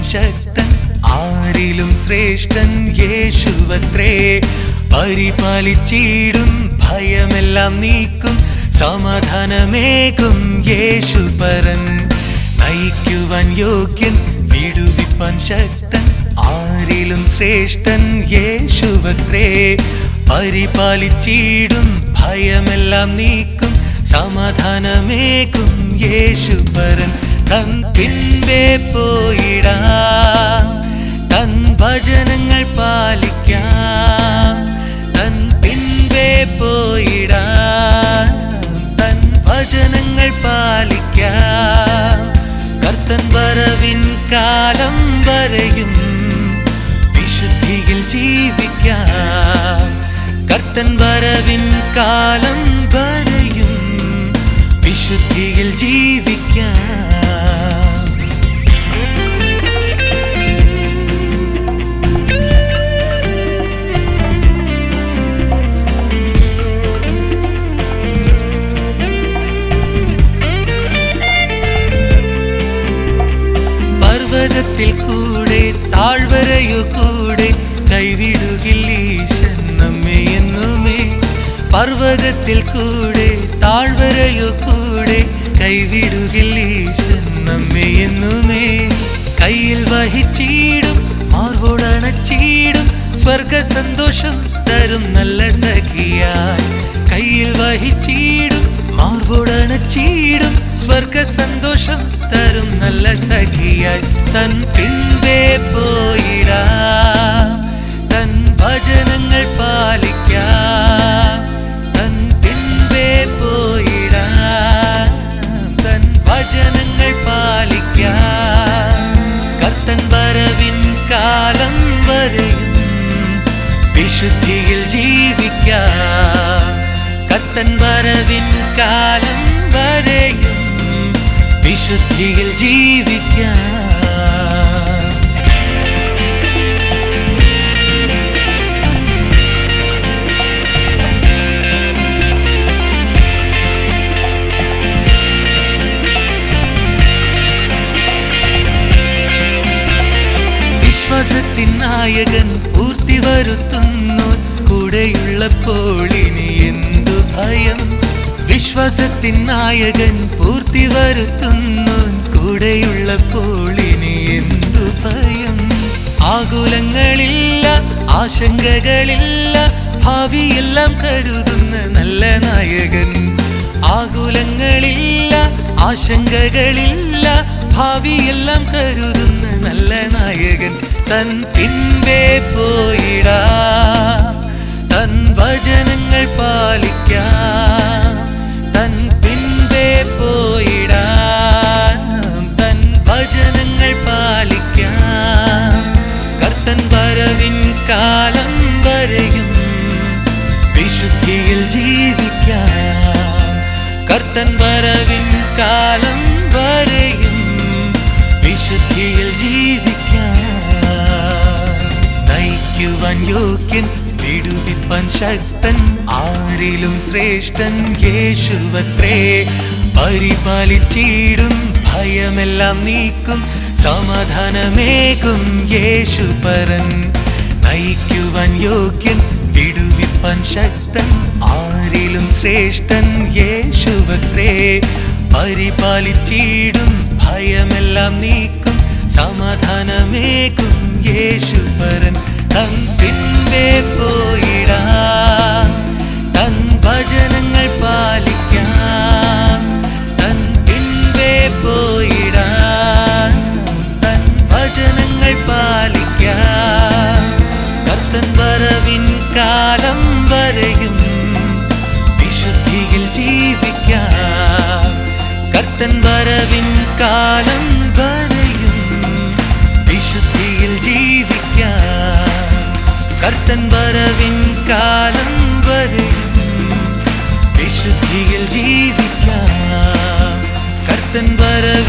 ശക്തൻ ആരിലും ശ്രേഷ്ഠൻ യേശുവത്രേ പരിപാലിച്ചിടും ഭയമെല്ലാം നീക്കും സമാധാനമേകും യേശു പരൻ നയിക്കുവാൻ യോഗ്യൻ വിടുവിപ്പാൻ ശക്തൻ ആരിലും ശ്രേഷ്ഠൻ യേശുവത്രേ പരിപാലിച്ചിടും ഭയമെല്ലാം നീക്കും സമാധാനമേകും യേശു പരൻ തൻ പിൻപേ പോയിടാ തൻ ഭജനങ്ങൾ പാലിക്കാം തൻ പിൻപേ പോയിടാ തൻ ഭജനങ്ങൾ പാലിക്കാം കർത്തൻ വരവിൻ കാലം വരെയും വിശുദ്ധിയിൽ ജീവിക്കാം കർത്തൻ വരവിൻ കാലം വരെയും വിശുദ്ധിയിൽ ജീവിക്കാം പർവ്വതത്തിൽ കൂടെ താഴ്വരയോ കൂടെ കൈവിടുകില്ലീശൻ നമ്മെ എന്നുമേ പർവ്വതത്തിൽ കൂടെ താഴ്വരയോ കൂടെ കൈവിടുകില്ലീശൻ നമ്മെ എന്നുമേ കയ്യിൽ വഹിച്ചിടും മാർവോടണച്ചിടും സ്വർഗ സന്തോഷം തരും നല്ല സഖിയായി കയ്യിൽ വഹിച്ചിടും മാർവോടണച്ചിടും സ്വർഗ സന്തോഷം തരും നല്ല സഖിയായി തൻ പിൻപേ പോയിടാ തൻ ഭജനങ്ങൾ പാലിക്കാം തൻ പിൻപേ പോയിടാ തൻ ഭജനങ്ങൾ പാലിക്കാം കർത്തൻ വരവിൻ കാലം വരെയും വിശുദ്ധിയിൽ ജീവിക്കാം കത്തൻ വരവിൻ കാലം വരെയും വിശുദ്ധിയിൽ ജീവിക്കാം വിശ്വാസത്തിൻ നായകൻ പൂർത്തി വരുത്തുന്നു കൂടെയുള്ളപ്പോൾ ഇനി എന്തു ഭയം വിശ്വാസത്തിൻ നായകൻ പൂർത്തി വരുത്തുന്നു കൂടെയുള്ളപ്പോൾ ഇനി എന്തു ഭയം ആകുലങ്ങളില്ല ആശങ്കകളില്ല ഭാവിയെല്ലാം കരുതുന്ന നല്ല നായകൻ ആകുലങ്ങളില്ല ആശങ്കകളില്ല ഭാവിയെല്ലാം കരുതുന്ന നല്ല നായകൻ തൻ പിൻപേ പോയിടാ തൻ വചനങ്ങൾ പാലിക്കാം തൻ പിൻപേ പോയിടാ തൻ വചനങ്ങൾ പാലിക്കാം കർത്തൻ വരവിൻ കാലം വരെയും വിശുദ്ധിയിൽ ജീവിക്കാം കർത്തൻ വരവിൻ കാലം വരെയും വിശുദ്ധിയിൽ ജീവിക്കാം നയിക്കുവാൻ യോഗ്യൻ വിടുവിപ്പാൻ ശക്തൻ ആരിലും ശ്രേഷ്ഠൻ യേശുവത്രേ പരിപാലിച്ചിടും ഭയമെല്ലാം നീക്കും സമാധാനമേകും യേശു പരൻ നയിക്കുവാൻ യോഗ്യൻ വിടുവിപ്പാൻ ശക്തൻ ആരിലും ശ്രേഷ്ഠൻ യേശുവത്രേ പരിപാലിച്ചിടും ഭയമെല്ലാം നീക്കും സമാധാനമേകും യേശു പരൻ തൻ പിൻപേ പോയിടാ തൻ ഭജനങ്ങൾ പാലിക്കാം തൻ പിൻപേ പോയിടാ തൻ ഭജനങ്ങൾ പാലിക്കാം കർത്തൻ വരവിൻ കാലം വരെയും വിശുദ്ധിയിൽ ജീവിക്കാം കർത്തൻ വരവിൻ കാലം വരെയും വിശുദ്ധിയിൽ ജീവിക്കാം കർത്തൻ വരവിൻ കാലം വരെയും വിശുദ്ധിയിൽ ജീവിക്കാം കർത്തൻ വരവിൻ